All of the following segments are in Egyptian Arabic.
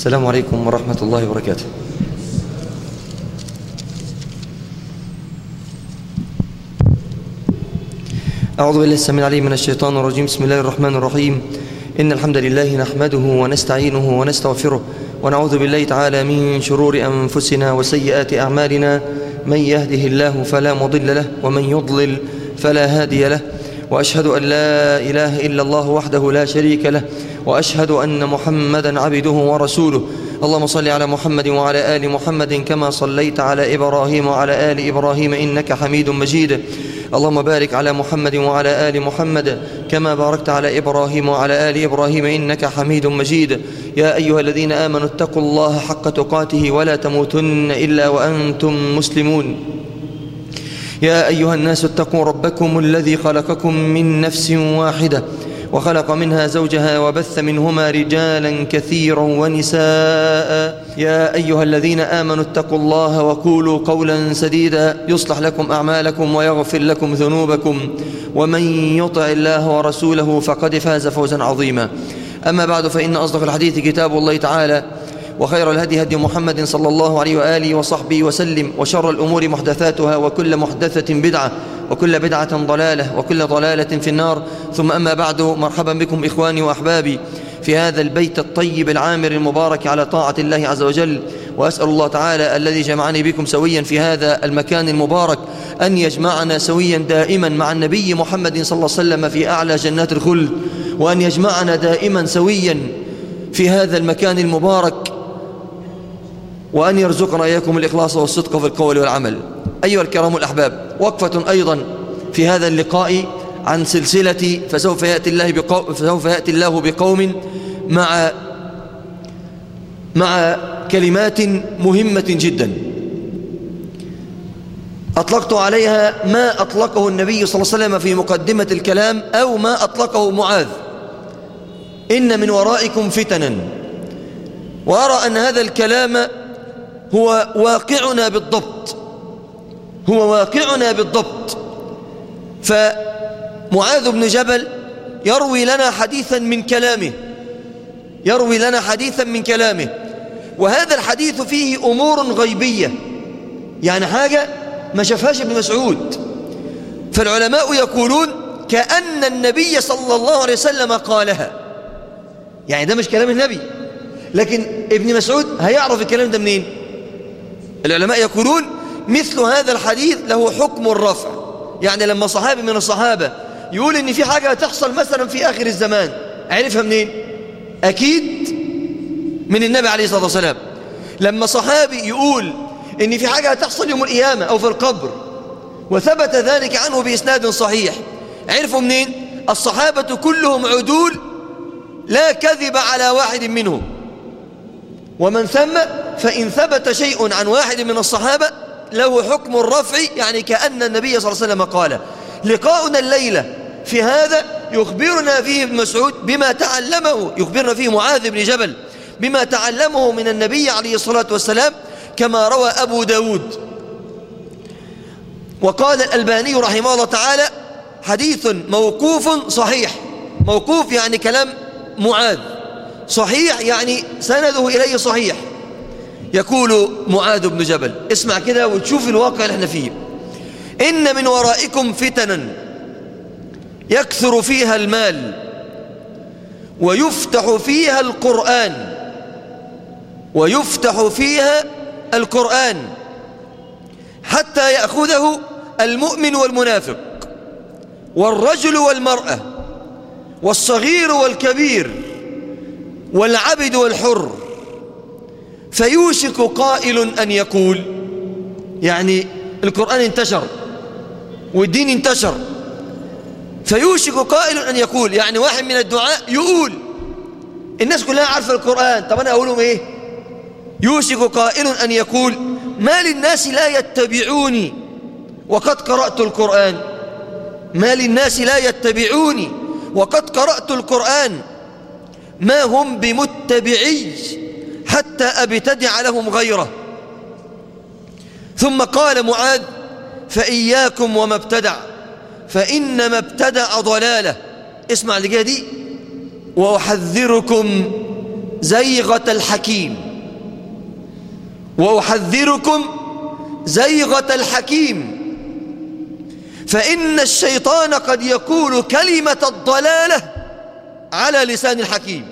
السلام عليكم ورحمة الله وبركاته أعوذ بالله السميع العليم من الشيطان الرجيم بسم الله الرحمن الرحيم إن الحمد لله نحمده ونستعينه ونستغفره ونعوذ بالله تعالى من شرور أنفسنا وسيئات أعمالنا من يهده الله فلا مضل له ومن يضلل فلا هادي له وأشهد أن لا إله إلا الله وحده لا شريك له وأشهد أن محمدا عبده ورسوله اللهم صل على محمد وعلى آل محمد كما صليت على إبراهيم وعلى آل إبراهيم إنك حميد مجيد اللهم بارك على محمد وعلى آل محمد كما باركت على إبراهيم وعلى آل إبراهيم إنك حميد مجيد يا أيها الذين آمنوا اتقوا الله حق تقاته ولا تموتن إلا وأنتم مسلمون يا أيها الناس اتقوا ربكم الذي خلقكم من نفس واحدة وخلق منها زوجها وبث منهما رجالا كثيرا ونساء يا أيها الذين آمنوا اتقوا الله وقولوا قولا سديدا يصلح لكم أعمالكم ويغفر لكم ذنوبكم ومن يطع الله ورسوله فقد فاز فوزا عظيما أما بعد فإن أصدق الحديث كتاب الله تعالى وخير الهدي هدي محمد صلى الله عليه وآله وصحبه وسلم وشر الأمور محدثاتها وكل محدثة بدعة وكل بدعة ضلالة وكل ضلالة في النار ثم أما بعد مرحبا بكم إخواني وأحبابي في هذا البيت الطيب العامر المبارك على طاعة الله عز وجل وأسأل الله تعالى الذي جمعني بكم سويا في هذا المكان المبارك أن يجمعنا سويا دائما مع النبي محمد صلى الله عليه وسلم في أعلى جنات الخلد وأن يجمعنا دائما سويا في هذا المكان المبارك وأن يرزقنا إياكم الإخلاص والصدق في القول والعمل أيها الكرام الأحباب وقفة أيضا في هذا اللقاء عن سلسلة فسوف يأتي الله بقوم, فسوف يأتي الله بقوم مع مع كلمات مهمة جدا أطلقت عليها ما أطلقه النبي صلى الله عليه وسلم في مقدمة الكلام أو ما أطلقه معاذ إن من ورائكم فتنا وأرى أن هذا الكلام هو واقعنا بالضبط هو واقعنا بالضبط فمعاذ بن جبل يروي لنا حديثا من كلامه يروي لنا حديثا من كلامه وهذا الحديث فيه أمور غيبية يعني حاجة ما شافهاش ابن مسعود فالعلماء يقولون كأن النبي صلى الله عليه وسلم قالها يعني ده مش كلام النبي لكن ابن مسعود هيعرف الكلام ده منين العلماء يقولون مثل هذا الحديث له حكم الرفع يعني لما صحابي من الصحابة يقول ان في حاجة هتحصل مثلا في آخر الزمان عرفها منين أكيد من النبي عليه الصلاة والسلام لما صحابي يقول ان في حاجة هتحصل يوم القيامة أو في القبر وثبت ذلك عنه بإسناد صحيح عرفوا منين الصحابة كلهم عدول لا كذب على واحد منهم ومن ثم فإن ثبت شيء عن واحد من الصحابة له حكم الرفع يعني كأن النبي صلى الله عليه وسلم قال لقاؤنا الليلة في هذا يخبرنا فيه ابن مسعود بما تعلمه يخبرنا فيه معاذ بن جبل بما تعلمه من النبي عليه الصلاة والسلام كما روى أبو داود وقال الألباني رحمه الله تعالى حديث موقوف صحيح موقوف يعني كلام معاذ صحيح يعني سنده إليه صحيح يقول معاذ بن جبل اسمع كده وتشوف الواقع اللي احنا فيه إن من ورائكم فتنا يكثر فيها المال ويفتح فيها القرآن ويفتح فيها القرآن حتى يأخذه المؤمن والمنافق والرجل والمرأة والصغير والكبير والعبد والحر فيوشك قائل أن يقول يعني القرآن انتشر والدين انتشر فيوشك قائل أن يقول يعني واحد من الدعاء يقول الناس كلها عارفة القرآن طب أنا أقولهم إيه يوشك قائل أن يقول ما للناس لا يتبعوني وقد قرأت القرآن ما للناس لا يتبعوني وقد قرأت القرآن ما هم بمتبعي حتى أبتدع لهم غيره ثم قال معاذ فإياكم وما ابتدع فإنما ابتدع ضلاله اسمع اللي دي وأحذركم زيغة الحكيم وأحذركم زيغة الحكيم فإن الشيطان قد يقول كلمة الضلالة على لسان الحكيم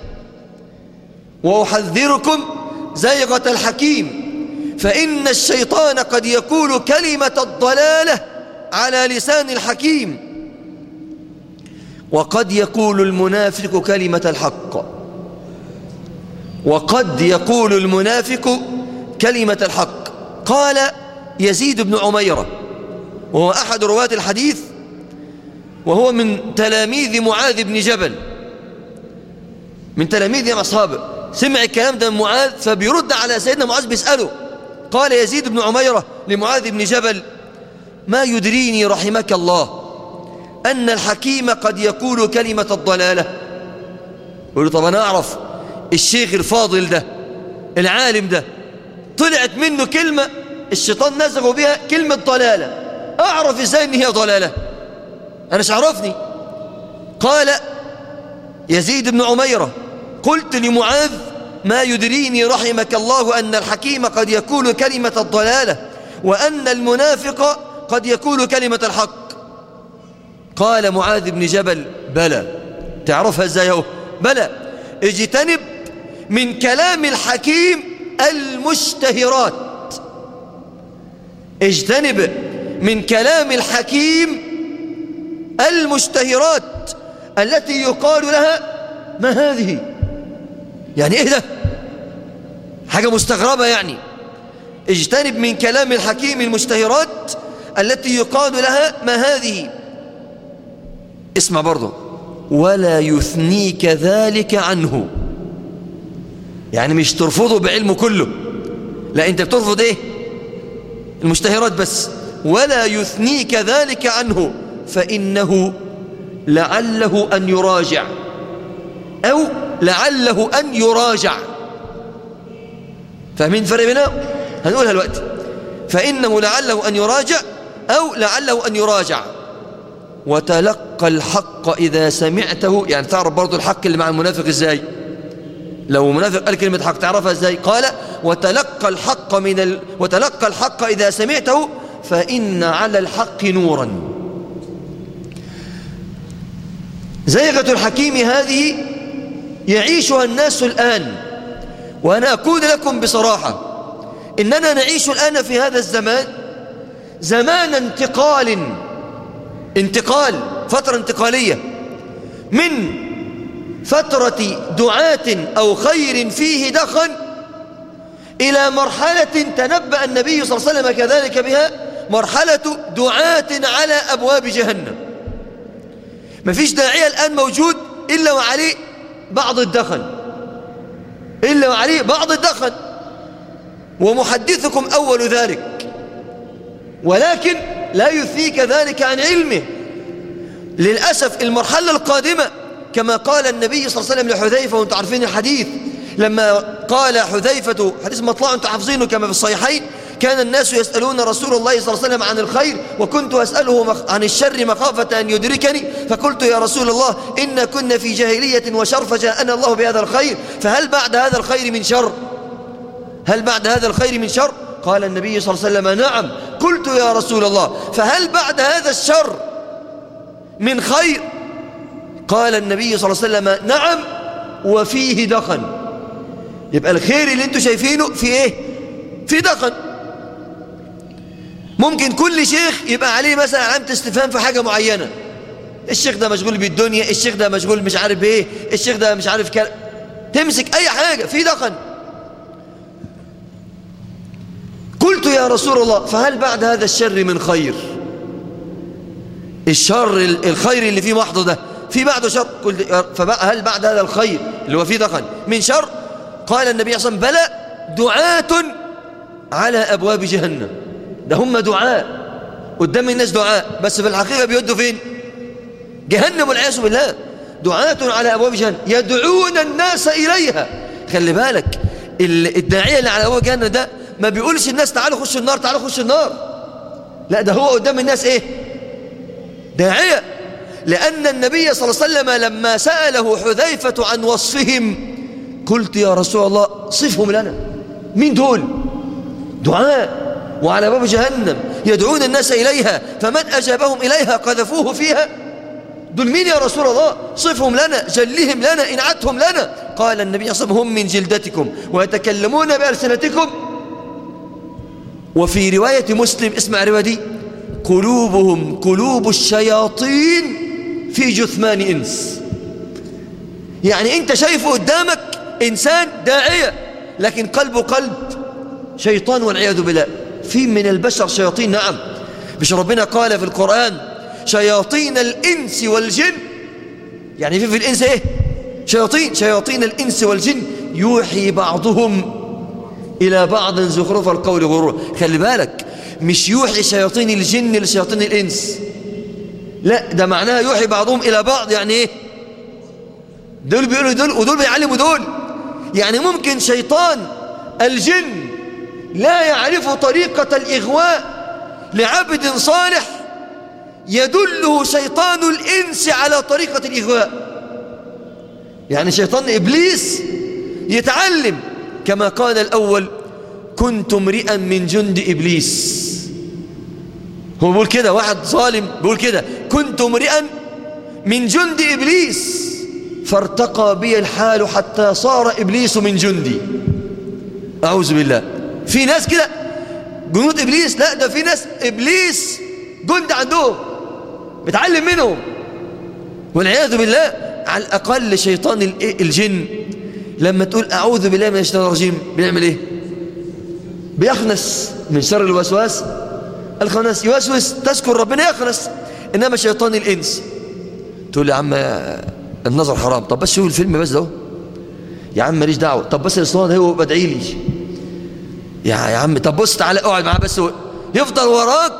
وأحذركم زيغة الحكيم فإن الشيطان قد يقول كلمة الضلالة على لسان الحكيم وقد يقول المنافق كلمة الحق وقد يقول المنافق كلمة الحق قال يزيد بن عميرة وهو أحد رواة الحديث وهو من تلاميذ معاذ بن جبل من تلاميذ أصحابه سمع الكلام ده من معاذ فبيرد على سيدنا معاذ بيسأله قال يزيد بن عميرة لمعاذ بن جبل ما يدريني رحمك الله أن الحكيم قد يقول كلمة الضلالة يقول له طب أنا أعرف الشيخ الفاضل ده العالم ده طلعت منه كلمة الشيطان نزغ بها كلمة ضلالة أعرف إزاي إن هي ضلالة أنا مش عرفني قال يزيد بن عميرة قلت لمعاذ ما يدريني رحمك الله أن الحكيم قد يقول كلمة الضلالة وأن المنافق قد يقول كلمة الحق قال معاذ بن جبل بلى تعرفها ازاي اهو بلى اجتنب من كلام الحكيم المشتهرات اجتنب من كلام الحكيم المشتهرات التي يقال لها ما هذه يعني ايه ده حاجة مستغربة يعني اجتنب من كلام الحكيم المشتهرات التي يقال لها ما هذه اسمع برضه ولا يثنيك ذلك عنه يعني مش ترفضه بعلمه كله لا انت بترفض ايه المشتهرات بس ولا يثنيك ذلك عنه فإنه لعله أن يراجع أو لعله أن يراجع فاهمين الفرق بينهم هنقولها الوقت فإنه لعله أن يراجع أو لعله أن يراجع وتلقى الحق إذا سمعته يعني تعرف برضو الحق اللي مع المنافق إزاي لو منافق قال كلمة حق تعرفها إزاي قال وتلقى الحق من ال... وتلقى الحق إذا سمعته فإن على الحق نورا زيغة الحكيم هذه يعيشها الناس الآن وأنا أقول لكم بصراحة إننا نعيش الآن في هذا الزمان زمان انتقال انتقال فترة انتقالية من فترة دعاة أو خير فيه دخن إلى مرحلة تنبأ النبي صلى الله عليه وسلم كذلك بها مرحلة دعاة على أبواب جهنم ما فيش داعية الآن موجود إلا وعليه بعض الدخن إلا وعليه بعض الدخن ومحدثكم أول ذلك ولكن لا يثنيك ذلك عن علمه للأسف المرحلة القادمة كما قال النبي صلى الله عليه وسلم لحذيفة وانتم عارفين الحديث لما قال حذيفة حديث مطلع انتم حافظينه كما في الصحيحين كان الناس يسألون رسول الله صلى الله عليه وسلم عن الخير وكنت أسأله عن الشر مخافة أن يدركني فقلت يا رسول الله إن كنا في جاهلية وشر فجاءنا الله بهذا الخير فهل بعد هذا الخير من شر هل بعد هذا الخير من شر قال النبي صلى الله عليه وسلم نعم قلت يا رسول الله فهل بعد هذا الشر من خير قال النبي صلى الله عليه وسلم نعم وفيه دخن يبقى الخير اللي انتم شايفينه في ايه في دخن ممكن كل شيخ يبقى عليه مثلا علامة استفهام في حاجة معينة الشيخ ده مشغول بالدنيا الشيخ ده مشغول مش عارف بايه الشيخ ده مش عارف كلا تمسك اي حاجة في دخن قلت يا رسول الله فهل بعد هذا الشر من خير الشر الخير اللي فيه محض ده في بعده شر قلت فهل بعد هذا الخير اللي هو فيه دخن من شر قال النبي صلى الله عليه وسلم بلى دعاة على أبواب جهنم ده هم دعاء قدام الناس دعاء بس في الحقيقة بيودوا فين جهنم والعياذ بالله دعاة على أبواب جهنم يدعون الناس إليها خلي بالك الداعية اللي على أبواب جهنم ده ما بيقولش الناس تعالوا خش النار تعالوا خش النار لا ده هو قدام الناس ايه داعية لأن النبي صلى الله عليه وسلم لما سأله حذيفة عن وصفهم قلت يا رسول الله صفهم لنا مين دول دعاء وعلى باب جهنم يدعون الناس إليها فمن أجابهم إليها قذفوه فيها دول مين يا رسول الله صفهم لنا جلهم لنا إنعتهم لنا قال النبي صلى الله عليه وسلم هم من جلدتكم ويتكلمون بألسنتكم وفي رواية مسلم اسمع الرواية دي قلوبهم قلوب الشياطين في جثمان إنس يعني أنت شايفه قدامك إنسان داعية لكن قلبه قلب شيطان والعياذ بالله في من البشر شياطين نعم مش ربنا قال في القرآن شياطين الإنس والجن يعني في في الإنس إيه شياطين شياطين الإنس والجن يوحي بعضهم إلى بعض زخرف القول غرور خلي بالك مش يوحي شياطين الجن لشياطين الإنس لا ده معناها يوحي بعضهم إلى بعض يعني إيه دول بيقولوا دول ودول بيعلموا دول يعني ممكن شيطان الجن لا يعرف طريقة الإغواء لعبد صالح يدله شيطان الإنس على طريقة الإغواء يعني شيطان إبليس يتعلم كما قال الأول كنت امرئا من جند إبليس هو بيقول كده واحد ظالم بيقول كده كنت امرئا من جند إبليس فارتقى بي الحال حتى صار إبليس من جندي أعوذ بالله في ناس كده جنود إبليس لا ده في ناس إبليس جند عندهم بتعلم منهم والعياذ بالله على الأقل شيطان الجن لما تقول أعوذ بالله من الشيطان الرجيم بيعمل إيه بيخنس من شر الوسواس الخنس يوسوس تذكر ربنا يخنس إنما شيطان الإنس تقول يا عم النظر حرام طب بس شوف الفيلم بس ده يا عم ماليش دعوة طب بس الصلاة هو بدعي لي يا يا عم طب بص تعالى اقعد معاه بس يفضل وراك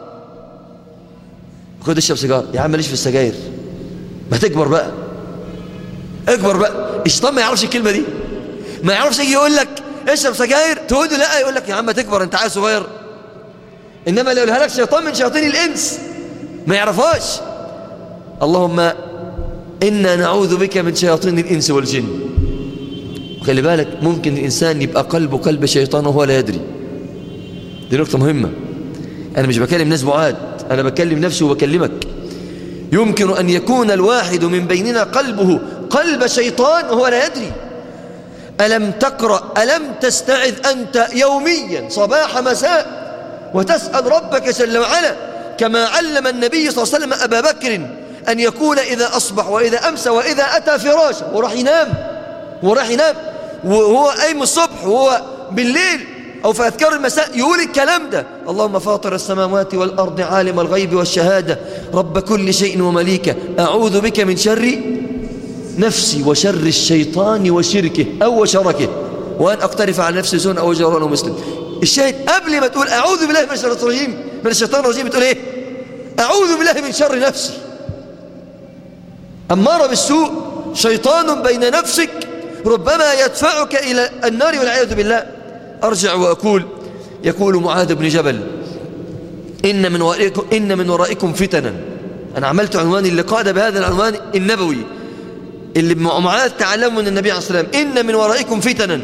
خد اشرب سيجاره يا عم ماليش في السجاير ما تكبر بقى اكبر بقى الشيطان ما يعرفش الكلمه دي ما يعرفش يجي يقول لك اشرب سجاير تقول له لا يقول لك يا عم تكبر انت عيل صغير انما لو قالها لك شيطان من شياطين الانس ما يعرفهاش اللهم انا نعوذ بك من شياطين الانس والجن خلي بالك ممكن الإنسان يبقى قلبه قلب شيطان وهو لا يدري دي نقطة مهمة أنا مش بكلم ناس بعاد أنا بكلم نفسي وبكلمك يمكن أن يكون الواحد من بيننا قلبه قلب شيطان وهو لا يدري ألم تقرأ ألم تستعذ أنت يوميا صباح مساء وتسأل ربك جل وعلا كما علم النبي صلى الله عليه وسلم أبا بكر أن يقول إذا أصبح وإذا أمسى وإذا أتى فراشه وراح ينام وراح ينام وهو قايم الصبح وهو بالليل أو في أذكار المساء يقول الكلام ده اللهم فاطر السماوات والأرض عالم الغيب والشهادة رب كل شيء ومليكه أعوذ بك من شر نفسي وشر الشيطان وشركه أو شركه وأن أقترف على نفسي سنة أو جران مسلم الشاهد قبل ما تقول أعوذ بالله من الشيطان الرجيم من الشيطان الرجيم بتقول إيه أعوذ بالله من شر نفسي أمارة بالسوء شيطان بين نفسك ربما يدفعك إلى النار والعياذ بالله أرجع وأقول يقول معاذ بن جبل إن من ورائكم, إن من ورائكم فتنا أنا عملت عنوان اللقاء ده بهذا العنوان النبوي اللي معاذ تعلمه من النبي عليه الصلاة والسلام إن من ورائكم فتنا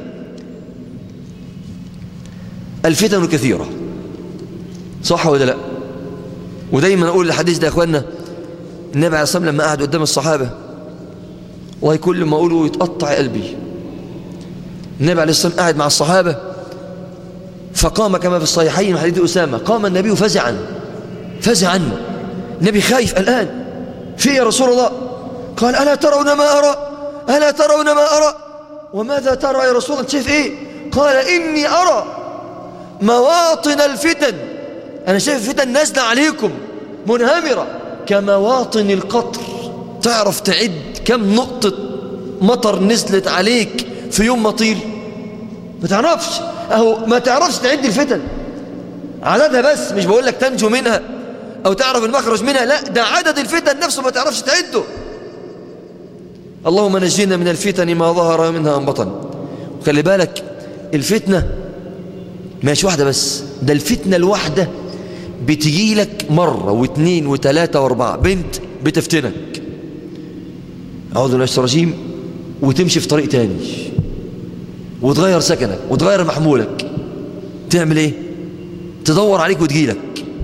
الفتن كثيرة صح ولا لا ودايما أقول الحديث ده يا أخوانا النبي عليه الصلاة والسلام لما قعد قدام الصحابة والله كل ما أقوله يتقطع قلبي النبي عليه الصلاة والسلام قاعد مع الصحابة فقام كما في الصحيحين من حديث أسامة قام النبي فزعا فزعا النبي خايف الآن في يا رسول الله قال ألا ترون ما أرى ألا ترون ما أرى وماذا ترى يا رسول الله شايف إيه قال إني أرى مواطن الفتن أنا شايف فتن نازلة عليكم منهمرة كمواطن القطر تعرف تعد كم نقطة مطر نزلت عليك في يوم مطير ما تعرفش أهو ما تعرفش تعد الفتن عددها بس مش بقول لك تنجو منها أو تعرف المخرج منها لا ده عدد الفتن نفسه ما تعرفش تعده اللهم نجينا من الفتن ما ظهر منها أن بطن خلي بالك الفتنة مش واحدة بس ده الفتنة الواحدة بتجي لك مرة واثنين وثلاثة واربعة بنت بتفتنك أعوذ بالله الرجيم وتمشي في طريق تاني وتغير سكنك وتغير محمولك تعمل ايه تدور عليك وتجيلك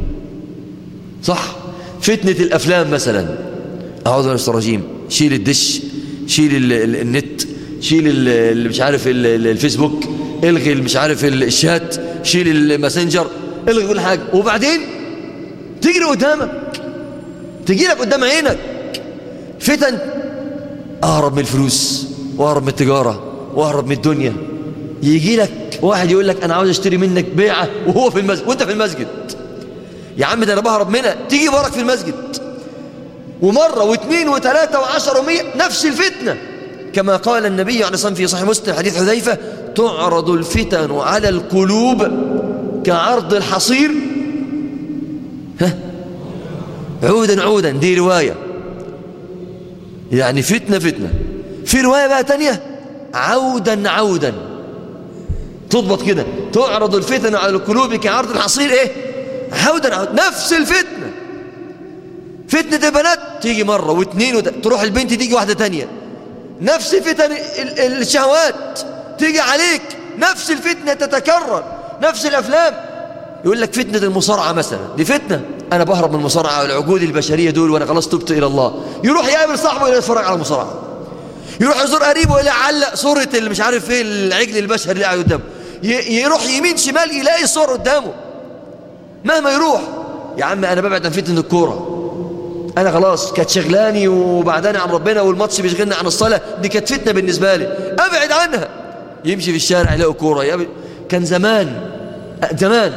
صح فتنة الأفلام مثلا أعوذ بالله الرجيم شيل الدش شيل ال ال النت شيل ال مش عارف ال الفيسبوك الغي مش عارف الشات شيل الماسنجر الغي كل حاجة وبعدين تجري قدامك تجي لك قدام عينك فتن أهرب من الفلوس وأهرب من التجارة وأهرب من الدنيا يجي لك واحد يقول لك أنا عاوز أشتري منك بيعة وهو في المسجد وأنت في المسجد يا عم ده أنا بهرب منها تيجي وراك في المسجد ومرة واثنين وثلاثة وعشر ومية نفس الفتنة كما قال النبي عليه الصلاة في صحيح مسلم حديث حذيفة تعرض الفتن على القلوب كعرض الحصير ها عودا عودا دي رواية يعني فتنة فتنة في رواية بقى تانية عودا عودا تضبط كده تعرض الفتن على القلوب كعرض الحصير ايه عودا عودا نفس الفتنة فتنة البنات تيجي مرة واثنين وت... تروح البنت تيجي واحدة تانية نفس فتن الشهوات تيجي عليك نفس الفتنة تتكرر نفس الأفلام يقول لك فتنة المصارعة مثلا دي فتنة أنا بهرب من المصارعة والعقود البشرية دول وأنا خلاص تبت إلى الله يروح يقابل صاحبه إلى يتفرج على المصارعة يروح يزور قريبه إلى علق صورة اللي مش عارف إيه العجل البشري اللي قاعد قدامه يروح يمين شمال يلاقي الصور قدامه مهما يروح يا عم أنا ببعد عن فتنة الكورة أنا خلاص كانت شغلاني وبعداني عن ربنا والماتش بيشغلني عن الصلاة دي كانت فتنة بالنسبة لي أبعد عنها يمشي في الشارع يلاقي كورة كان زمان زمان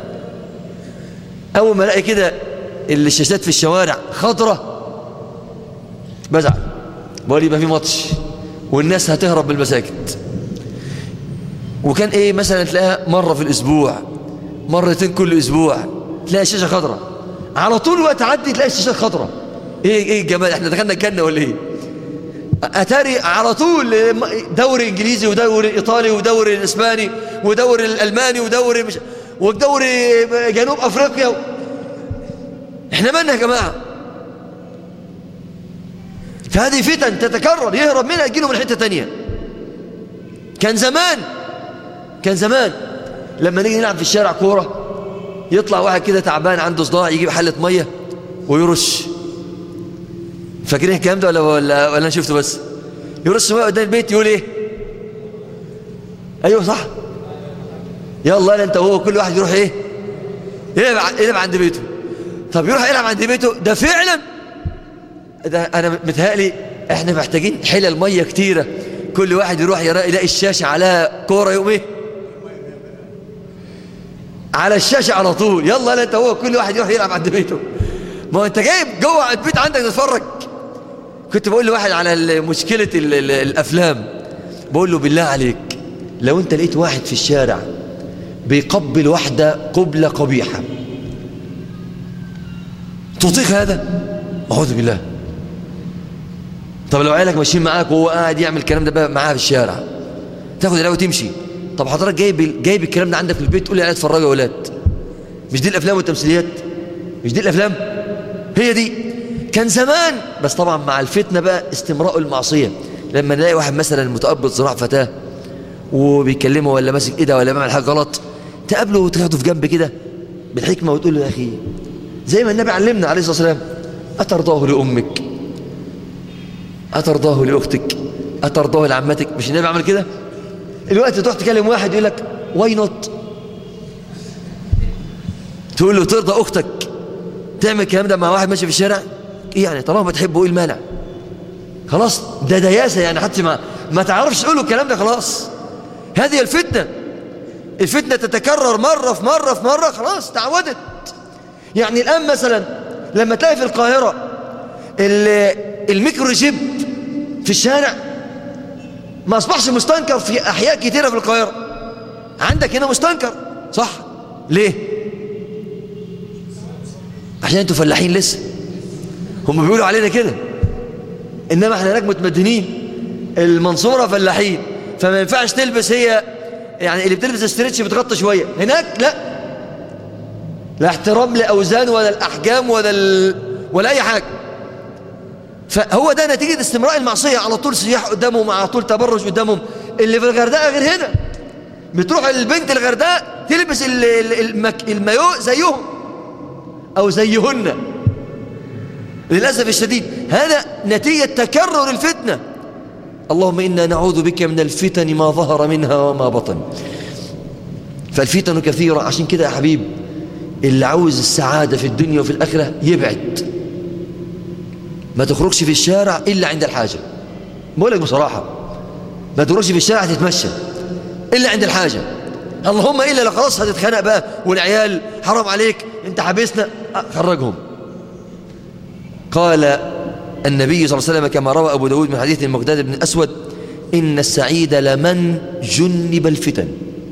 أول ما ألاقي كده الشاشات في الشوارع خضرة بزعل بقول يبقى في ماتش والناس هتهرب من المساجد وكان ايه مثلا تلاقيها مرة في الأسبوع مرتين كل أسبوع تلاقي الشاشة خضرة على طول وقت عدي تلاقي الشاشة خضرة ايه ايه الجمال احنا دخلنا الجنة ولا ايه اتاري على طول دوري انجليزي ودوري ايطالي ودوري اسباني ودوري الالماني ودوري مش ودوري جنوب افريقيا احنا مالنا يا جماعه فهذه فتن تتكرر يهرب منها يجيله من حته تانية كان زمان كان زمان لما نيجي نلعب في الشارع كوره يطلع واحد كده تعبان عنده صداع يجيب حله ميه ويرش فاكرين الكلام ده ولا ولا ولا انا شفته بس يرش ميه قدام البيت يقول ايه ايوه صح يلا لا انت وهو كل واحد يروح ايه يلعب يلعب عند بيته طب يروح يلعب عند بيته ده فعلا ده انا متهيألي احنا محتاجين حلل ميه كتيره كل واحد يروح يلاقي الشاشه عليها كوره يقوم ايه على الشاشه على طول يلا لا انت هو كل واحد يروح يلعب عند بيته ما هو انت جايب جوه البيت عندك تتفرج كنت بقول لواحد على مشكله الافلام بقول له بالله عليك لو انت لقيت واحد في الشارع بيقبل واحدة قبلة قبيحة تطيق هذا أعوذ بالله طب لو عيالك ماشيين معاك وهو قاعد يعمل الكلام ده معاها في الشارع تاخد العيال وتمشي طب حضرتك جايب جايب الكلام ده عندك في البيت تقول لي عيال اتفرجوا يا ولاد مش دي الافلام والتمثيليات مش دي الافلام هي دي كان زمان بس طبعا مع الفتنه بقى استمراء المعصيه لما نلاقي واحد مثلا متقبض ذراع فتاه وبيكلمه ولا ماسك ايده ولا بيعمل حاجه غلط تقابله وتاخده في جنب كده بالحكمة وتقول له يا أخي زي ما النبي علمنا عليه الصلاة والسلام أترضاه لأمك أترضاه لأختك أترضاه لعمتك مش النبي عمل كده الوقت تروح تكلم واحد يقول لك واي نوت تقول له ترضى أختك تعمل الكلام ده مع واحد ماشي في الشارع إيه يعني طالما بتحبه إيه المانع خلاص ده دياسة يعني حتى ما ما تعرفش تقول له الكلام ده خلاص هذه الفتنة الفتنة تتكرر مرة في مرة في مرة خلاص تعودت يعني الآن مثلا لما تلاقي في القاهرة الميكرو جيب في الشارع ما أصبحش مستنكر في أحياء كثيرة في القاهرة عندك هنا مستنكر صح ليه عشان انتوا فلاحين لسه هم بيقولوا علينا كده انما احنا هناك متمدنين المنصورة فلاحين فما ينفعش تلبس هي يعني اللي بتلبس استريتش بتغطي شوية هناك لا لا احترام لأوزان ولا الأحجام ولا ال... ولا أي حاجة فهو ده نتيجة استمراء المعصية على طول سياح قدامهم على طول تبرج قدامهم اللي في الغردقة غير هنا بتروح البنت الغردقة تلبس المايو زيهم أو زيهن للأسف الشديد هذا نتيجة تكرر الفتنة اللهم إنا نعوذ بك من الفتن ما ظهر منها وما بطن فالفتن كثيرة عشان كده يا حبيب اللي عاوز السعادة في الدنيا وفي الآخرة يبعد ما تخرجش في الشارع إلا عند الحاجة بقول لك بصراحة ما تخرجش في الشارع تتمشى إلا عند الحاجة اللهم إلا لو خلاص هتتخانق بقى والعيال حرام عليك انت حبسنا خرجهم قال النبي صلى الله عليه وسلم كما روى أبو داود من حديث المقداد بن الأسود إن السعيد لمن جنب الفتن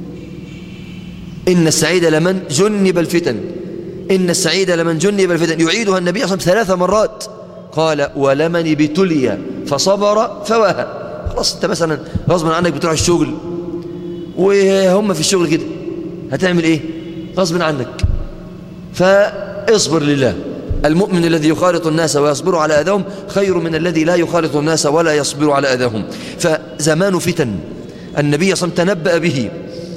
إن السعيد لمن جنب الفتن إن السعيد لمن جنب الفتن يعيدها النبي صلى الله عليه وسلم ثلاث مرات قال ولمن ابتلي فصبر فواها خلاص انت مثلا غصبا عنك بتروح الشغل وهم في الشغل كده هتعمل ايه غصبا عنك فاصبر لله المؤمن الذي يخالط الناس ويصبر على أذاهم خير من الذي لا يخالط الناس ولا يصبر على أذاهم فزمان فتن النبي صلى الله عليه وسلم تنبأ به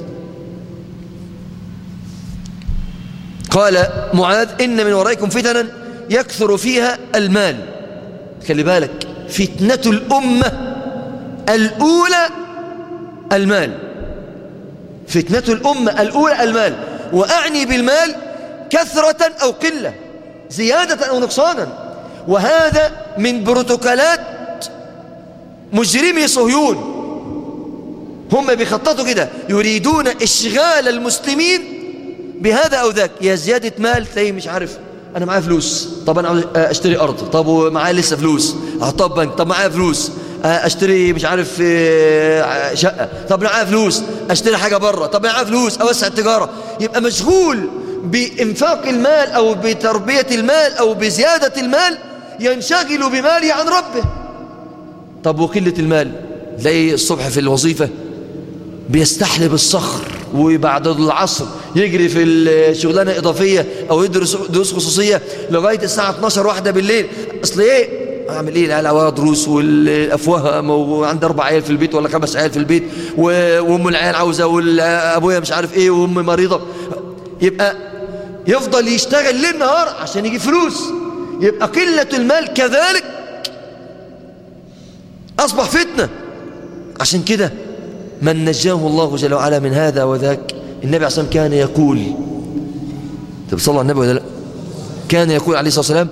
قال معاذ إن من ورائكم فتنا يكثر فيها المال خلي بالك فتنة الأمة الأولى المال فتنة الأمة الأولى المال وأعني بالمال كثرة أو قلة زيادة أو نقصانا وهذا من بروتوكولات مجرمي صهيون هم بيخططوا كده يريدون إشغال المسلمين بهذا أو ذاك يا زيادة مال تلاقيه مش عارف أنا معايا فلوس طب أنا عاوز أشتري أرض طب ومعايا لسه فلوس أحطها بنك طب معايا فلوس أشتري مش عارف شقة طب معايا فلوس أشتري حاجة بره طب معايا فلوس أوسع التجارة يبقى مشغول بإنفاق المال أو بتربية المال أو بزيادة المال ينشغل بماله عن ربه طب وقلة المال تلاقي الصبح في الوظيفة بيستحلب الصخر وبعد العصر يجري في الشغلانة إضافية أو يدرس دروس خصوصية لغاية الساعة 12 واحدة بالليل أصل إيه أعمل إيه العيال عواد دروس والأفواه وعند أربع عيال في البيت ولا خمس عيال في البيت وأم العيال عاوزة وأبويا مش عارف إيه وأم مريضة يبقى يفضل يشتغل ليل نهار عشان يجيب فلوس يبقى قلة المال كذلك أصبح فتنة عشان كده من نجاه الله جل وعلا من هذا وذاك النبي عليه الصلاة والسلام كان يقول طب صلى على النبي ولا لا كان يقول عليه الصلاة والسلام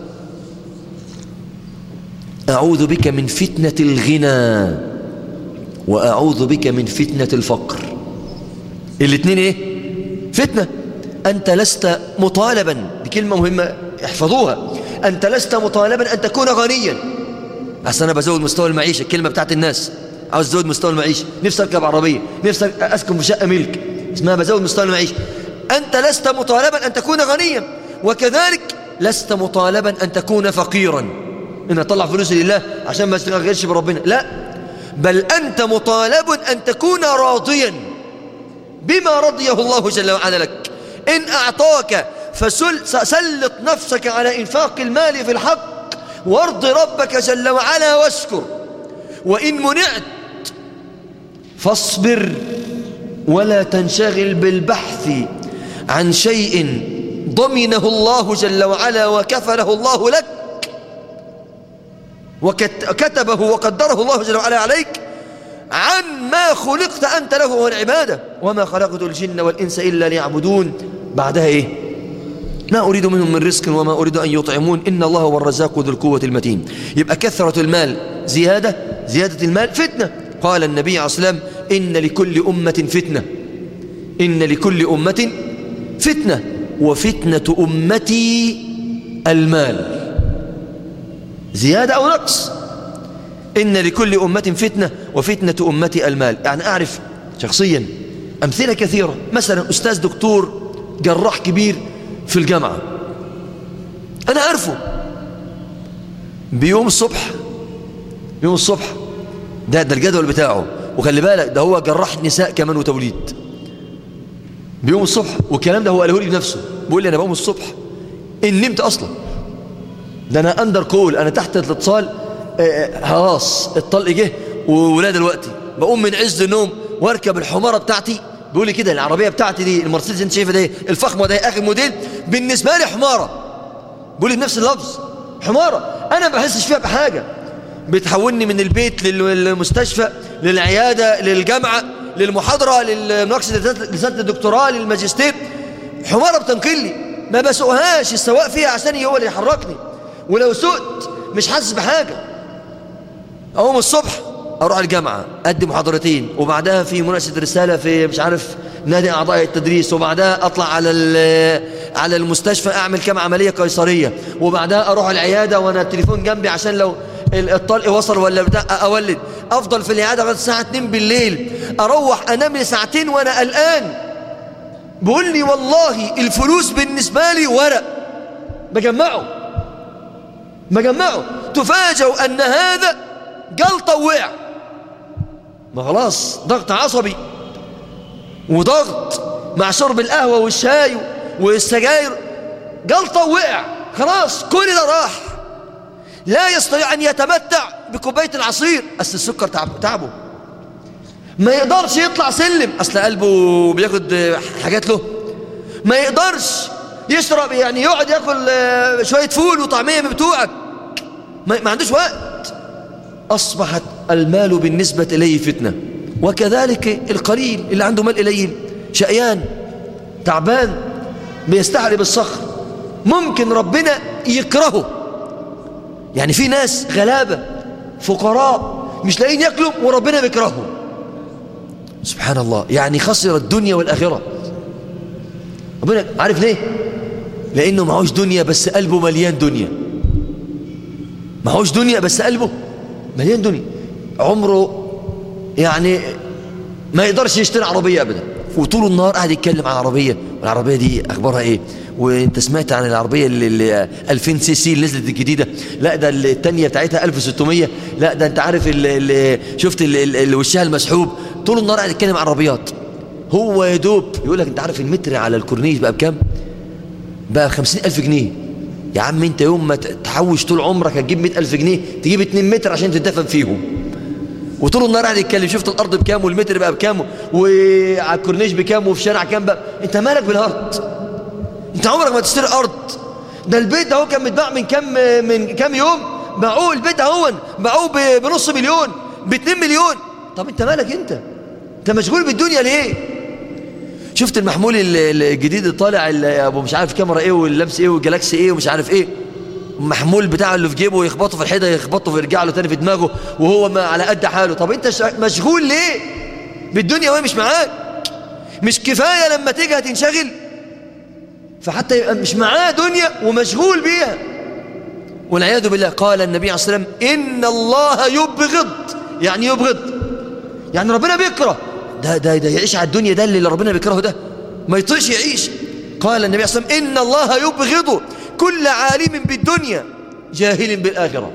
أعوذ بك من فتنة الغنى وأعوذ بك من فتنة الفقر الاثنين ايه فتنة أنت لست مطالبا بكلمة مهمة احفظوها أنت لست مطالبا أن تكون غنيا أصل أنا بزود مستوى المعيشة الكلمة بتاعت الناس عاوز أزود مستوى المعيشة نفسي أركب عربية نفسي أسكن في شقة ملك اسمها بزود مستوى المعيشة أنت لست مطالبا أن تكون غنيا وكذلك لست مطالبا أن تكون فقيرا إن أطلع فلوسي لله عشان ما استغيرش بربنا لا بل أنت مطالب أن تكون راضيا بما رضيه الله جل وعلا لك إن أعطاك فسلط نفسك على إنفاق المال في الحق وارض ربك جل وعلا واشكر وإن منعت فاصبر ولا تنشغل بالبحث عن شيء ضمنه الله جل وعلا وكفله الله لك وكتبه وقدره الله جل وعلا عليك عن ما خلقت أنت له هو العبادة وما خلقت الجن والإنس إلا ليعبدون بعدها إيه ما أريد منهم من رزق وما أريد أن يطعمون إن الله هو الرزاق ذو القوة المتين يبقى كثرة المال زيادة زيادة المال فتنة قال النبي عليه الصلاة والسلام إن لكل أمة فتنة إن لكل أمة فتنة وفتنة أمتي المال زيادة أو نقص إن لكل أمة فتنة وفتنة أمتي المال يعني أعرف شخصيا أمثلة كثيرة مثلا أستاذ دكتور جراح كبير في الجامعة أنا أعرفه بيوم الصبح يوم الصبح ده ده الجدول بتاعه وخلي بالك ده هو جراح نساء كمان وتوليد بيوم الصبح والكلام ده هو قاله لي بنفسه بيقول لي أنا بقوم الصبح إن نمت أصلا ده أنا أندر كول أنا تحت الاتصال آه، خلاص الطلق جه وولاد الوقت بقوم من عز النوم واركب الحمارة بتاعتي بيقول لي كده العربية بتاعتي دي المرسيدس انت شايفها دي الفخمة ده اخر موديل بالنسبة لي حمارة بيقول لي بنفس اللفظ حمارة انا ما بحسش فيها بحاجة بتحولني من البيت للمستشفى للعيادة للجامعة للمحاضرة للمناقشة لسنة الدكتوراه للماجستير حمارة بتنقلي ما بسوقهاش السواق فيها عشان هو اللي يحركني ولو سقت مش حاسس بحاجة أقوم الصبح أروح الجامعة أدي محاضرتين وبعدها في مناقشة رسالة في مش عارف نادي أعضاء التدريس وبعدها أطلع على على المستشفى أعمل كام عملية قيصرية وبعدها أروح العيادة وأنا التليفون جنبي عشان لو الطلق وصل ولا بتاع أولد أفضل في العيادة لغاية الساعة 2 بالليل أروح أنام لي ساعتين وأنا قلقان بيقول لي والله الفلوس بالنسبة لي ورق بجمعه بجمعه تفاجأ أن هذا جلطة وقع ما خلاص ضغط عصبي وضغط مع شرب القهوة والشاي والسجاير جلطة وقع خلاص كل ده راح لا يستطيع أن يتمتع بكوباية العصير أصل السكر تعب تعبه ما يقدرش يطلع سلم أصل قلبه بياخد حاجات له ما يقدرش يشرب يعني يقعد ياكل شوية فول وطعمية من بتوعك ما عندوش وقت أصبحت المال بالنسبة إليه فتنة وكذلك القليل اللي عنده مال قليل شقيان تعبان بيستحلي بالصخر ممكن ربنا يكرهه يعني في ناس غلابة فقراء مش لاقيين ياكلوا وربنا بيكرههم سبحان الله يعني خسر الدنيا والآخرة ربنا عارف ليه لأنه معهوش دنيا بس قلبه مليان دنيا معهوش دنيا بس قلبه مليان دنيا عمره يعني ما يقدرش يشتري عربية أبدا وطول النهار قاعد يتكلم عن عربية والعربية دي أخبارها إيه وانت سمعت عن العربية اللي, اللي 2000 سي سي اللي نزلت الجديدة لا ده التانية بتاعتها 1600 لا ده انت عارف اللي اللي شفت اللي وشها المسحوب طول النهار قاعد يتكلم عن عربيات هو يا دوب يقول لك انت عارف المتر على الكورنيش بقى بكام بقى 50000 جنيه يا عم انت يوم ما تحوش طول عمرك هتجيب 100000 جنيه تجيب 2 متر عشان تدفن فيهم وطول النهار قاعد يتكلم شفت الارض بكام والمتر بقى بكام وعلى الكورنيش بكام وفي شارع كام بقى انت مالك بالارض انت عمرك ما تشتري ارض ده البيت اهو كان متباع من كام من كام يوم باعوه البيت اهو باعوه بنص مليون ب 2 مليون طب انت مالك انت انت مشغول بالدنيا ليه شفت المحمول الجديد اللي طالع ابو مش عارف كاميرا ايه واللمس ايه والجلاكسي ايه ومش عارف ايه المحمول بتاعه اللي في جيبه يخبطه في الحيطه يخبطه ويرجع له تاني في دماغه وهو ما على قد حاله طب انت مشغول ليه بالدنيا وهي مش معاك مش كفايه لما تيجي هتنشغل فحتى يبقى مش معاه دنيا ومشغول بيها والعياذ بالله قال النبي عليه الصلاه والسلام ان الله يبغض يعني يبغض يعني ربنا بيكره ده ده ده يعيش على الدنيا ده اللي ربنا بيكرهه ده ما يطيقش يعيش قال النبي عليه الصلاه والسلام ان الله يبغض كل عالم بالدنيا جاهل بالآخرة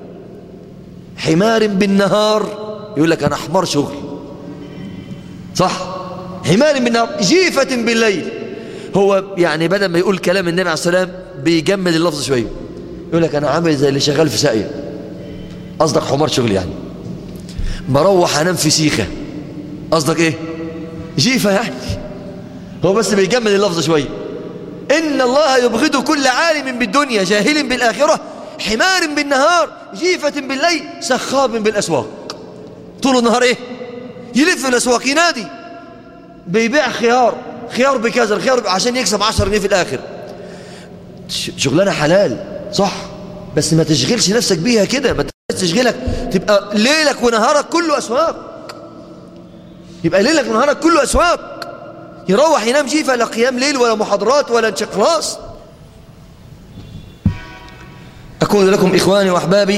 حمار بالنهار يقول لك أنا حمار شغل صح حمار بالنهار جيفة بالليل هو يعني بدل ما يقول كلام النبي عليه السلام بيجمد اللفظ شوية يقول لك أنا عامل زي اللي شغال في ساقية قصدك حمار شغل يعني بروح أنام في سيخة قصدك إيه جيفة يعني هو بس بيجمد اللفظ شوية إن الله يبغض كل عالم بالدنيا جاهل بالآخرة حمار بالنهار جيفة بالليل سخاب بالأسواق طول النهار إيه يلف الأسواق ينادي بيبيع خيار خيار بكذا الخيار عشان يكسب 10 جنيه في الآخر شغلانة حلال صح بس ما تشغلش نفسك بيها كده ما تشغلك تبقى ليلك ونهارك كله أسواق يبقى ليلك ونهارك كله أسواق يروح ينام جيفة لا قيام ليل ولا محاضرات ولا انشقلاص أقول لكم إخواني وأحبابي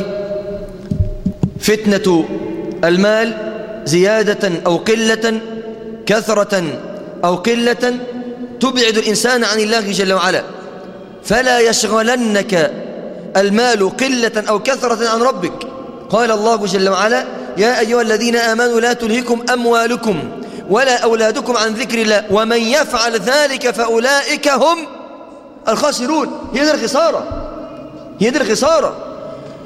فتنة المال زيادة أو قلة كثرة أو قلة تبعد الإنسان عن الله جل وعلا فلا يشغلنك المال قلة أو كثرة عن ربك قال الله جل وعلا يا أيها الذين آمنوا لا تلهكم أموالكم ولا أولادكم عن ذكر الله ومن يفعل ذلك فأولئك هم الخاسرون هي دي الخسارة هي دي الخسارة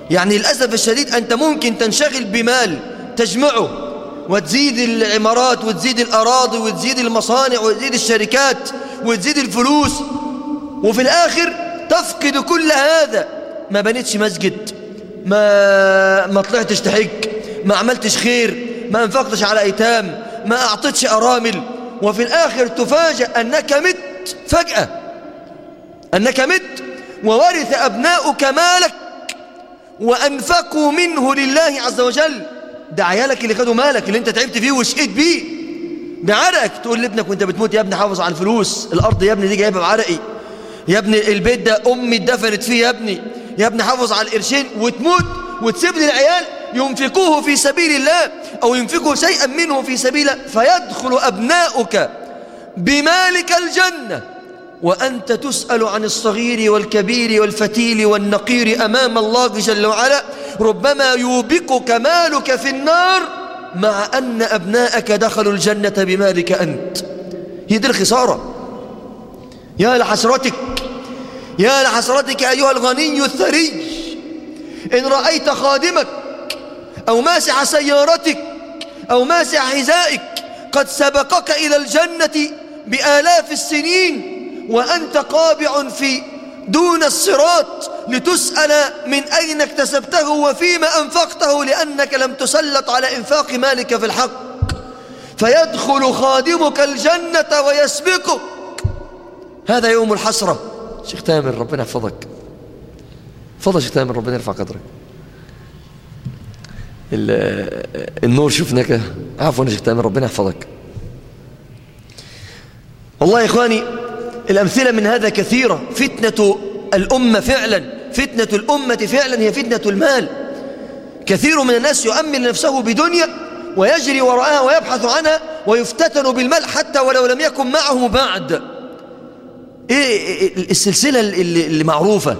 يعني للأسف الشديد أنت ممكن تنشغل بمال تجمعه وتزيد العمارات وتزيد الأراضي وتزيد المصانع وتزيد الشركات وتزيد الفلوس وفي الآخر تفقد كل هذا ما بنيتش مسجد ما ما طلعتش تحج ما عملتش خير ما انفقتش على ايتام ما اعطيتش ارامل وفي الاخر تفاجأ انك مت فجأة انك مت وورث ابناؤك مالك وانفقوا منه لله عز وجل ده عيالك اللي خدوا مالك اللي انت تعبت فيه وشقيت بيه بعرقك تقول لابنك وانت بتموت يا ابني حافظ على الفلوس الارض يا ابني دي جايبها بعرقي يا ابني البيت ده امي اتدفنت فيه يا ابني يا ابني حافظ على القرشين وتموت وتسيب لي العيال ينفقوه في سبيل الله أو ينفقوا شيئا منه في سبيل الله فيدخل أبناؤك بمالك الجنة وأنت تسأل عن الصغير والكبير والفتيل والنقير أمام الله جل وعلا ربما يوبقك مالك في النار مع أن أبناءك دخلوا الجنة بمالك أنت هي دي الخسارة يا لحسرتك يا لحسرتك أيها الغني الثري إن رأيت خادمك أو ماسح سيارتك أو ماسح حذائك قد سبقك إلى الجنة بآلاف السنين وأنت قابع في دون الصراط لتسأل من أين اكتسبته وفيما أنفقته لأنك لم تسلط على إنفاق مالك في الحق فيدخل خادمك الجنة ويسبقك هذا يوم الحسرة شيخ تامر ربنا يحفظك فضل شيخ تامر ربنا يرفع قدرك النور شفناك عفوا يا شيخ تامر ربنا يحفظك والله يا إخواني الأمثلة من هذا كثيرة فتنة الأمة فعلا فتنة الأمة فعلا هي فتنة المال كثير من الناس يؤمن نفسه بدنيا ويجري وراءها ويبحث عنها ويفتتن بالمال حتى ولو لم يكن معه بعد ايه السلسلة اللي معروفة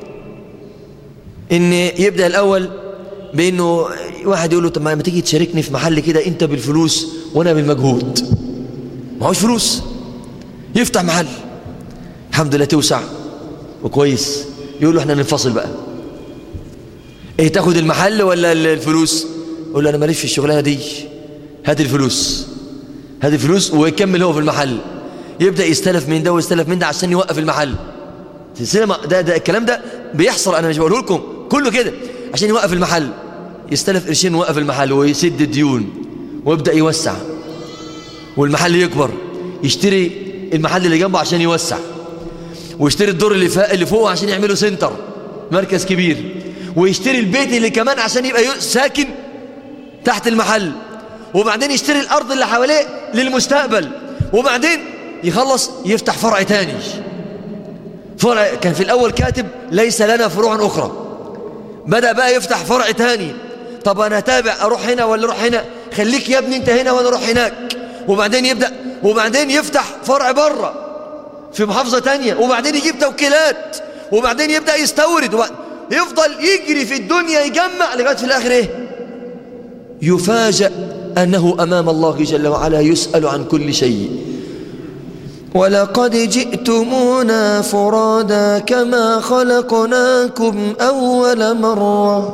ان يبدأ الاول بانه واحد يقول له طب ما تيجي تشاركني في محل كده انت بالفلوس وانا بالمجهود ما هوش فلوس يفتح محل الحمد لله توسع وكويس يقول له احنا ننفصل بقى ايه تاخد المحل ولا الفلوس يقول له انا ماليش في الشغلانه دي هات الفلوس هات الفلوس ويكمل هو في المحل يبدا يستلف من ده ويستلف من ده عشان يوقف المحل سلسله ده, ده الكلام ده بيحصل انا مش بقوله لكم كله كده عشان يوقف المحل يستلف قرشين ويوقف المحل ويسد الديون ويبدا يوسع والمحل يكبر يشتري المحل اللي جنبه عشان يوسع ويشتري الدور اللي, فوق اللي فوقه عشان يعمله سنتر مركز كبير ويشتري البيت اللي كمان عشان يبقى ساكن تحت المحل وبعدين يشتري الأرض اللي حواليه للمستقبل وبعدين يخلص يفتح فرع تاني فرع كان في الأول كاتب ليس لنا فروع أخرى بدأ بقى يفتح فرع تاني طب أنا أتابع أروح هنا ولا أروح هنا خليك يا ابني أنت هنا وأنا أروح هناك وبعدين يبدأ وبعدين يفتح فرع بره في محافظة تانية وبعدين يجيب توكيلات وبعدين يبدأ يستورد وبعد... يفضل يجري في الدنيا يجمع لغاية في الآخر إيه يفاجأ أنه أمام الله جل وعلا يسأل عن كل شيء ولقد جئتمونا فرادا كما خلقناكم أول مرة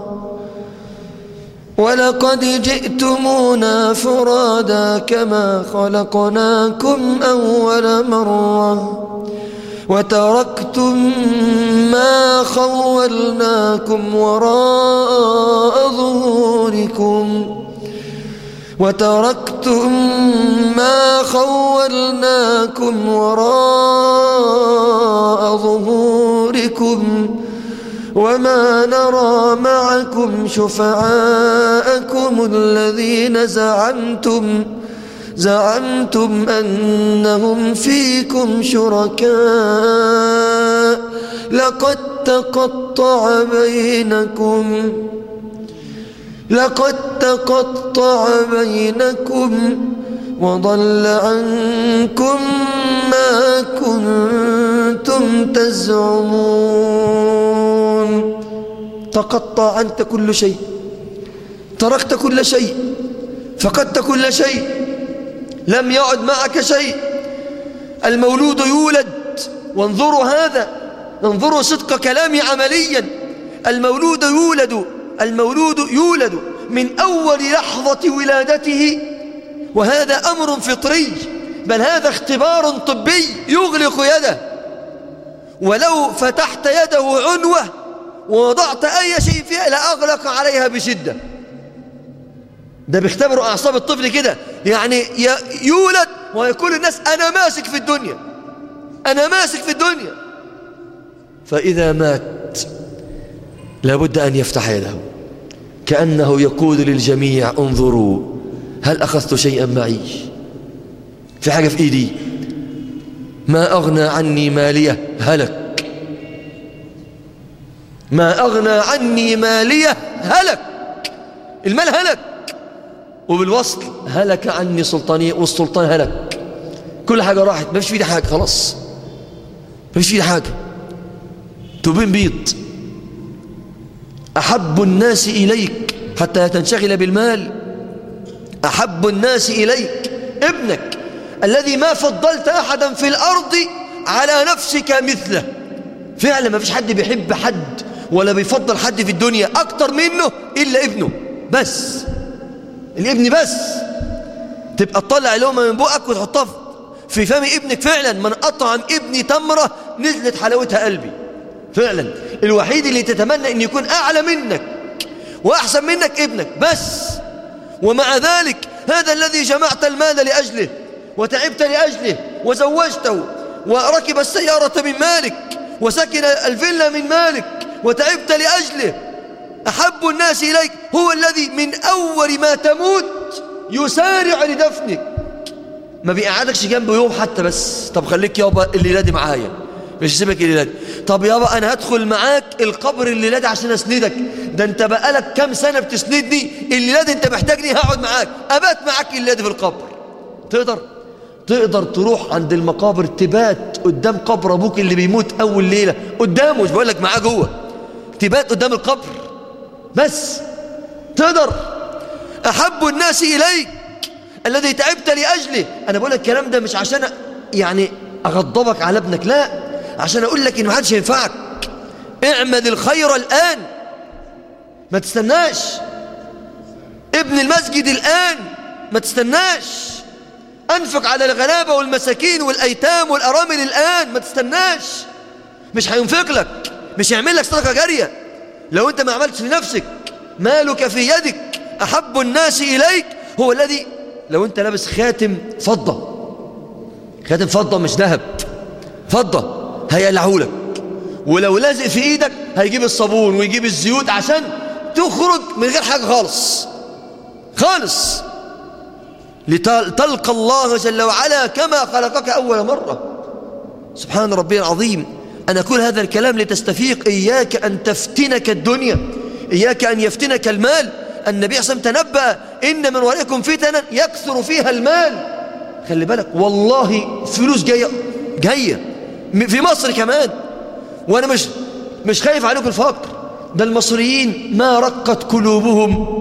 ولقد جئتمونا فرادا كما خلقناكم أول مرة وتركتم ما خولناكم وراء ظهوركم وتركتم ما خولناكم وراء ظهوركم وما نرى معكم شفعاءكم الذين زعمتم زعمتم أنهم فيكم شركاء لقد تقطع بينكم لقد تقطع بينكم وضل عنكم ما كنتم تزعمون تقطع عنك كل شيء تركت كل شيء فقدت كل شيء لم يعد معك شيء المولود يولد وانظروا هذا انظروا صدق كلامي عمليا المولود يولد المولود يولد من أول لحظة ولادته وهذا أمر فطري بل هذا اختبار طبي يغلق يده ولو فتحت يده عنوة ووضعت أي شيء فيها لأغلق عليها بشدة ده بيختبروا أعصاب الطفل كده يعني يولد ويقول الناس أنا ماسك في الدنيا أنا ماسك في الدنيا فإذا مات لابد أن يفتح يده كأنه يقول للجميع انظروا هل أخذت شيئا معي في حاجة في إيدي ما أغنى عني مالية هلك ما أغنى عني مالية هلك المال هلك وبالوصل هلك عني سلطانية والسلطان هلك كل حاجة راحت ما فيش في ايدي حاجة خلاص ما فيش في ايدي حاجة تبين بيض أحب الناس إليك حتى تنشغل بالمال أحب الناس إليك ابنك الذي ما فضلت أحدا في الأرض على نفسك مثله فعلا ما فيش حد بيحب حد ولا بيفضل حد في الدنيا أكتر منه إلا ابنه بس الابن بس تبقى تطلع لقمة من بقك وتحطها في فم ابنك فعلا من أطعم ابني تمرة نزلت حلاوتها قلبي فعلا الوحيد اللي تتمنى أن يكون أعلى منك وأحسن منك ابنك بس ومع ذلك هذا الذي جمعت المال لأجله وتعبت لأجله وزوجته وركب السيارة من مالك وسكن الفيلا من مالك وتعبت لأجله أحب الناس إليك هو الذي من أول ما تموت يسارع لدفنك ما بيقعدكش جنبه يوم حتى بس طب خليك يابا الليلة دي معايا مش هسيبك الليلة دي طب يابا أنا هدخل معاك القبر الليلة دي عشان أسندك ده أنت بقالك كام سنة بتسندني الليلة دي أنت محتاجني هقعد معاك أبات معاك الليلة دي في القبر تقدر تقدر تروح عند المقابر تبات قدام قبر أبوك اللي بيموت أول ليلة قدامه مش بقول لك معاه جوه تبات قدام القبر بس تقدر أحب الناس إليك الذي تعبت لأجله أنا بقول لك الكلام ده مش عشان يعني أغضبك على ابنك لا عشان أقول لك إن ما حدش ينفعك اعمل الخير الآن ما تستناش ابن المسجد الآن ما تستناش أنفق على الغلابة والمساكين والأيتام والأرامل الآن ما تستناش مش هينفق لك مش يعمل لك صدقة جارية لو أنت ما عملتش لنفسك مالك في يدك أحب الناس إليك هو الذي لو أنت لابس خاتم فضة خاتم فضة مش ذهب فضة هيقلعهولك ولو لازق في إيدك هيجيب الصابون ويجيب الزيوت عشان تخرج من غير حاجة خالص خالص لتلقى الله جل وعلا كما خلقك أول مرة سبحان ربي العظيم أنا أقول هذا الكلام لتستفيق إياك أن تفتنك الدنيا إياك أن يفتنك المال النبي صلى الله عليه وسلم تنبأ إن من ورائكم فتنا يكثر فيها المال خلي بالك والله فلوس جاية جاية في مصر كمان وأنا مش مش خايف عليكم الفقر ده المصريين ما رقت قلوبهم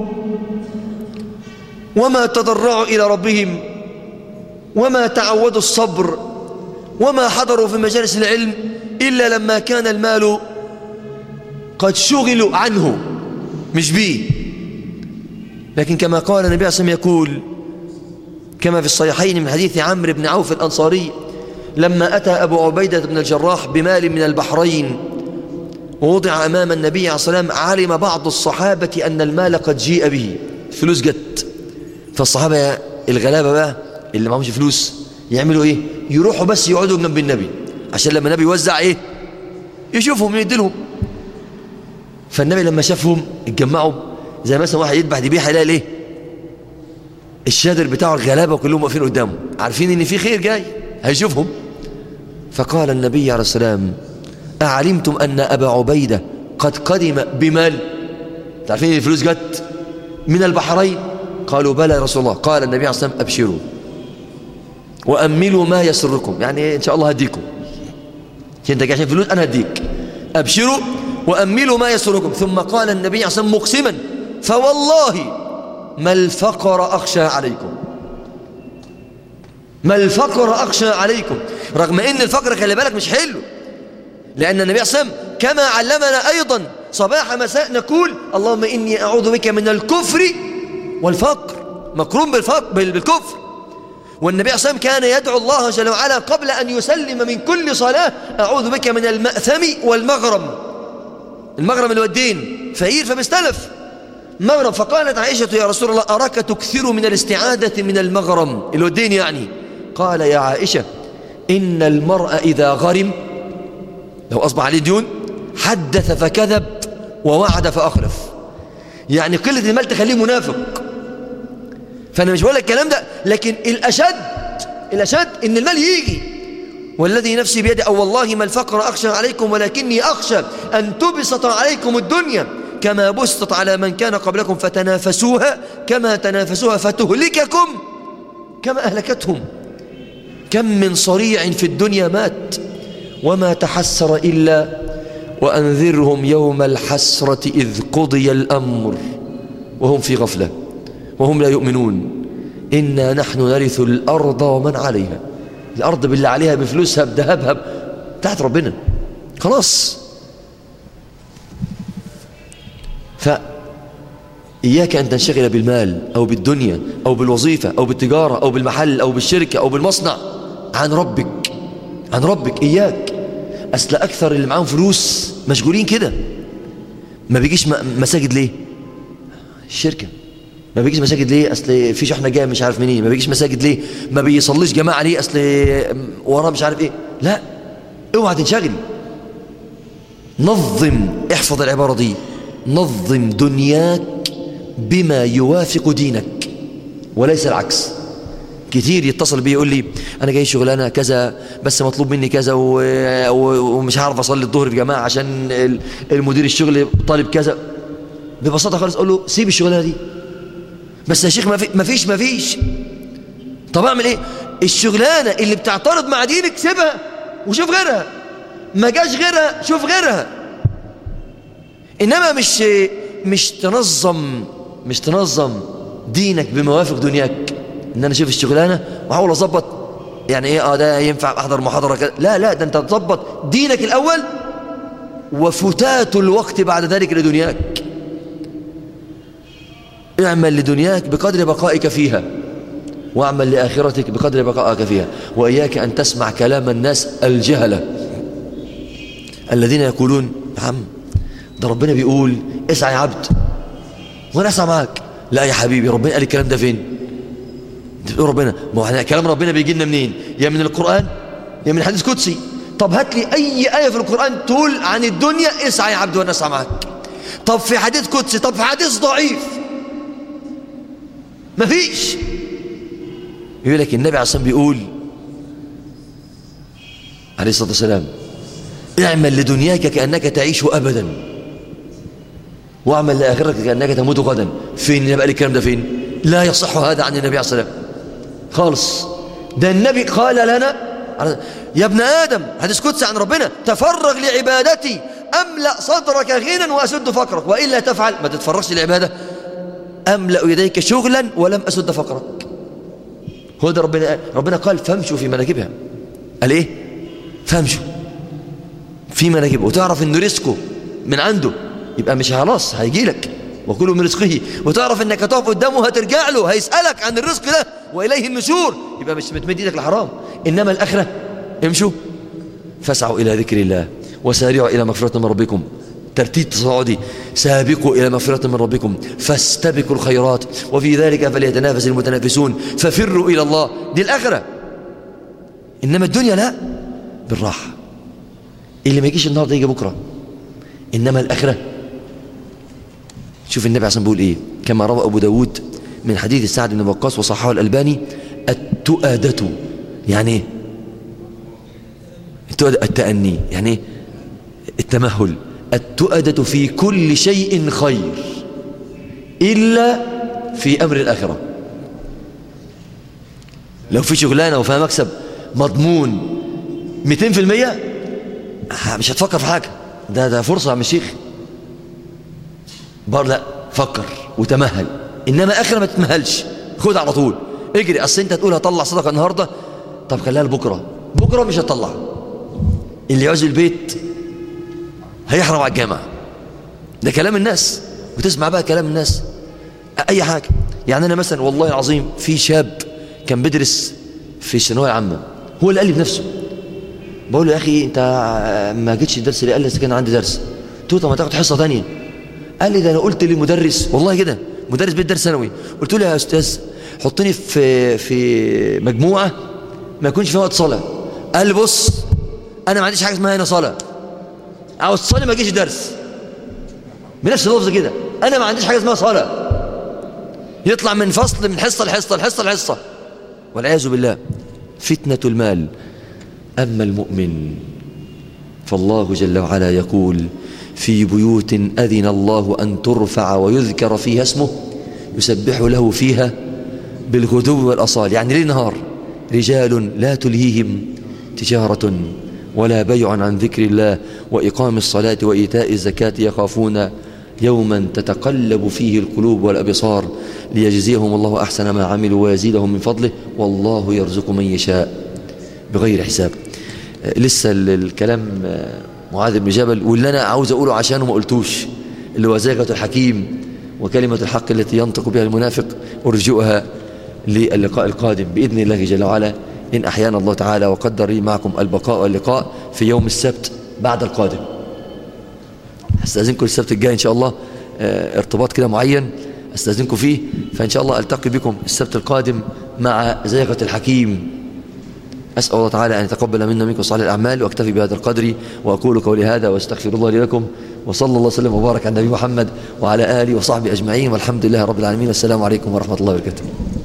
وما تضرعوا إلى ربهم وما تعودوا الصبر وما حضروا في مجالس العلم إلا لما كان المال قد شغلوا عنه مش بيه لكن كما قال النبي صلى الله عليه وسلم يقول كما في الصحيحين من حديث عمرو بن عوف الأنصاري لما أتى أبو عبيدة بن الجراح بمال من البحرين ووضع أمام النبي عليه الصلاة والسلام علم بعض الصحابة أن المال قد جيء به فلوس جت فالصحابة الغلابة بقى اللي معهمش فلوس يعملوا ايه يروحوا بس يقعدوا جنب النبي عشان لما النبي يوزع ايه يشوفهم يديلهم فالنبي لما شافهم اتجمعوا زي مثلا واحد يذبح ذبيحه يلاقي ايه الشادر بتاعه الغلابه كلهم واقفين قدامه عارفين ان في خير جاي هيشوفهم فقال النبي عليه السلام أعلمتم أن أبا عبيدة قد قدم بمال تعرفين الفلوس جت من البحرين قالوا بلى يا رسول الله قال النبي عليه الصلاة والسلام أبشروا وأملوا ما يسركم يعني إن شاء الله هديكم انت جاي عشان فلوس أنا هديك أبشروا وأملوا ما يسركم ثم قال النبي عليه الصلاة والسلام مقسما فوالله ما الفقر أخشى عليكم ما الفقر أخشى عليكم رغم أن الفقر خلي بالك مش حلو لأن النبي عليه الصلاة والسلام كما علمنا أيضا صباح مساء نقول اللهم إني أعوذ بك من الكفر والفقر مكروم بالفقر بالكفر والنبي صلى الله عليه وسلم كان يدعو الله جل وعلا قبل أن يسلم من كل صلاة أعوذ بك من المأثم والمغرم المغرم اللي هو الدين فقير فبيستلف مغرم فقالت عائشة يا رسول الله أراك تكثر من الاستعادة من المغرم اللي هو الدين يعني قال يا عائشة إن المرء إذا غرم لو أصبح عليه ديون حدث فكذب ووعد فأخلف يعني قلة المال تخليه منافق فأنا مش بقول لك الكلام ده لكن الأشد الأشد إن المال يجي والذي نفسي بيدي أو والله ما الفقر أخشى عليكم ولكني أخشى أن تبسط عليكم الدنيا كما بسطت على من كان قبلكم فتنافسوها كما تنافسوها فتهلككم كما أهلكتهم كم من صريع في الدنيا مات وما تحسر إلا وأنذرهم يوم الحسرة إذ قضي الأمر وهم في غفلة وهم لا يؤمنون إنا نحن نرث الأرض ومن عليها الأرض باللي عليها بفلوسها بذهبها بتاعت ربنا خلاص فإياك أن تنشغل بالمال أو بالدنيا أو بالوظيفة أو بالتجارة أو بالمحل أو بالشركة أو بالمصنع عن ربك عن ربك إياك أصل أكثر اللي معاهم فلوس مشغولين كده ما بيجيش مساجد ليه الشركة ما بيجيش مساجد ليه اصل في شحنه جايه مش عارف منين ما بيجيش مساجد ليه ما بيصليش جماعه ليه اصل وراه مش عارف ايه لا اوعى تنشغل نظم احفظ العباره دي نظم دنياك بما يوافق دينك وليس العكس كتير يتصل بي يقول لي انا جاي شغلانه كذا بس مطلوب مني كذا و... و... ومش هعرف اصلي الظهر في جماعه عشان المدير الشغل طالب كذا ببساطه خالص اقول له سيب الشغلانه دي بس يا شيخ ما فيش ما فيش طب اعمل ايه الشغلانه اللي بتعترض مع دينك سيبها وشوف غيرها ما جاش غيرها شوف غيرها انما مش مش تنظم مش تنظم دينك بموافق دنياك ان انا اشوف الشغلانه واحاول اظبط يعني ايه اه ده ينفع احضر محاضره كده لا لا ده انت تظبط دينك الاول وفتات الوقت بعد ذلك لدنياك اعمل لدنياك بقدر بقائك فيها واعمل لآخرتك بقدر بقائك فيها وإياك أن تسمع كلام الناس الجهلة الذين يقولون يا عم ده ربنا بيقول اسعى يا عبد وانا اسعى معاك لا يا حبيبي ربنا قال الكلام ده فين بتقول ربنا ما هو احنا كلام ربنا بيجي لنا منين يا من القرآن يا من حديث قدسي طب هات لي أي آية في القرآن تقول عن الدنيا اسعى يا عبد وانا اسعى معاك طب في حديث قدسي طب في حديث ضعيف مفيش يقول لك النبي عليه الصلاة بيقول عليه الصلاة والسلام اعمل لدنياك كأنك تعيش أبدا واعمل لآخرتك كأنك تموت غدا فين بقى الكلام ده فين لا يصح هذا عن النبي عليه الصلاة والسلام خالص ده النبي قال لنا يا ابن آدم حديث قدسي عن ربنا تفرغ لعبادتي أملأ صدرك غنى وأسد فقرك وإلا تفعل ما تتفرغش للعبادة أملأ يديك شغلا ولم أسد فقرك هو ده ربنا قال ربنا قال فامشوا في مناكبها قال إيه فامشوا في مناكب وتعرف إنه رزقه من عنده يبقى مش خلاص هيجي لك وكلوا من رزقه وتعرف انك هتقف قدامه هترجع له هيسألك عن الرزق ده وإليه النشور يبقى مش بتمد ايدك لحرام إنما الآخرة امشوا فاسعوا إلى ذكر الله وسارعوا إلى مغفرة من ربكم ترتيب تصاعدي سابقوا إلى مغفرة من ربكم فاستبقوا الخيرات وفي ذلك فليتنافس المتنافسون ففروا إلى الله دي الآخرة إنما الدنيا لا بالراحة اللي ما يجيش النهارده يجي بكرة إنما الآخرة شوف النبي عشان بيقول إيه كما روى أبو داود من حديث سعد بن وقاص وصححه الألباني التؤدة يعني ايه التؤدة التأني يعني ايه التمهل التؤدة في كل شيء خير إلا في أمر الآخرة لو في شغلانة وفيها مكسب مضمون 200% مش هتفكر في حاجة ده ده فرصة يا عم الشيخ بار لا فكر وتمهل إنما آخرة ما تتمهلش خد على طول اجري أصل أنت تقول هطلع صدقة النهاردة طب خليها لبكرة بكرة مش هتطلع اللي يعوز البيت هيحرم على الجامعة ده كلام الناس وتسمع بقى كلام الناس أي حاجة يعني أنا مثلا والله العظيم في شاب كان بيدرس في الثانويه العامة هو اللي قال لي بنفسه بقول له يا أخي أنت ما جيتش الدرس ليه قال لي كان عندي درس قلت له طب ما تاخد حصة ثانيه قال لي ده أنا قلت للمدرس والله كده مدرس بيت درس ثانوي قلت له يا أستاذ حطني في في مجموعة ما يكونش فيها وقت صلاة قال لي بص أنا ما عنديش حاجة اسمها هنا صلاة عاوز تصلي ما تجيش درس بنفس اللفظ كده أنا ما عنديش حاجة اسمها صلاة يطلع من فصل من حصة لحصة لحصة لحصة والعياذ بالله فتنة المال أما المؤمن فالله جل وعلا يقول في بيوت أذن الله أن ترفع ويذكر فيها اسمه يسبح له فيها بالغدو والأصال يعني ليل نهار رجال لا تلهيهم تجارة ولا بيع عن ذكر الله وإقام الصلاة وإيتاء الزكاة يخافون يوما تتقلب فيه القلوب والأبصار ليجزيهم الله أحسن ما عملوا ويزيدهم من فضله والله يرزق من يشاء بغير حساب لسه الكلام معاذ بن جبل واللي أنا عاوز أقوله عشانه ما قلتوش اللي هو زيغة الحكيم وكلمة الحق التي ينطق بها المنافق أرجئها للقاء القادم بإذن الله جل وعلا إن أحيانا الله تعالى وقدر لي معكم البقاء واللقاء في يوم السبت بعد القادم استاذنكم السبت الجاي ان شاء الله اه ارتباط كده معين استاذنكم فيه فان شاء الله التقي بكم السبت القادم مع زيغة الحكيم أسأل الله تعالى أن يتقبل منا منكم صالح الأعمال وأكتفي بهذا القدر وأقول قولي هذا وأستغفر الله لي لكم وصلى الله وسلم وبارك على النبي محمد وعلى آله وصحبه أجمعين والحمد لله رب العالمين والسلام عليكم ورحمة الله وبركاته